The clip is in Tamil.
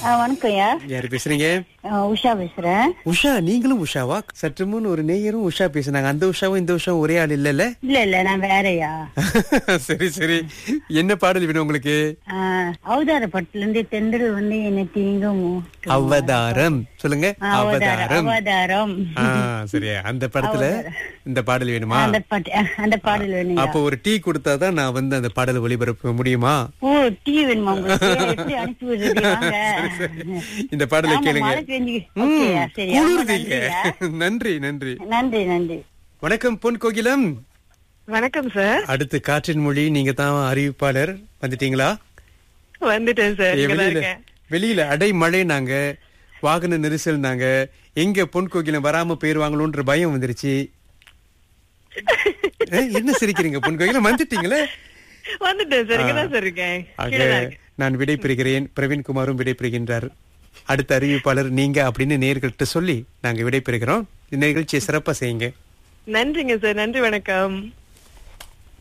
ஆ, வணக்கம்யா யாரு பேசுறீங்க ஆ, உஷா பேசுறேன் உஷா நீங்களும் உஷாவா சற்று முன் ஒரு நேயரும் உஷா பேசுனாங்க அந்த உஷாவும் இந்த உஷாவும் ஒரே ஆள் இல்லல்ல இல்ல இல்ல நான் வேறயா சரி சரி என்ன பாடல் வேணும் உங்களுக்கு ஆ, அவதார பட்டுல இருந்து தென்றல் வந்து என்ன தீங்கும் அவதாரம் சொல்லுங்க அவதாரம் அவதாரம் ஆ சரி அந்த படத்துல இந்த பாடல் வேணுமா அந்த பாட்டு ஆ, அந்த பாடல் வேணுங்க அப்போ ஒரு டீ கொடுத்தாதான் நான் வந்து அந்த பாடலை ஒளிபரப்ப முடியுமா ஓ டீ வேணுமா உங்களுக்கு எப்படி அனுப்பி விடுறது வாங்க இந்த பாடலை ஆமா, கேளுங்க மழை பெஞ்சு ம், ஓகேயா சரி ரொம்ப குளிருதுங்க. நன்றியா. நன்றி நன்றி நன்றி நன்றி வணக்கம் பொன் கோகிலம் வணக்கம் சார் அடுத்து காற்றின் மொழி நீங்க தான் அறிவிப்பாளர் வந்துட்டீங்களா வந்துட்டேன் சார் ஏ, இங்கதான் வெளியில இருக்கேன் வெளியில அடை மழை நாங்க வாகன நெரிசல் நாங்க எங்க பொன் கோகிலம் வராம போயிருவாங்களோன்ற பயம் வந்துருச்சு ஏ, என்ன சிரிக்கிறீங்க பொன் கோகிலம் வந்துட்டீங்களே வந்துட்டேன் சார் இங்கதான் சார் இருக்கேன் ஆக கீழே தான் இருக்கேன். நான் விடைபெறுகிறேன் பிரவீன்குமாரும் விடைபெறுகின்றார் அடுத்த அறிவிப்பாளர் நீங்க அப்படின்னு நேர்கள்ட்ட சொல்லி நாங்க விடைபெறுகிறோம் இந்த நிகழ்ச்சியை சிறப்பா செய்யுங்க நன்றிங்க சார் நன்றி வணக்கம்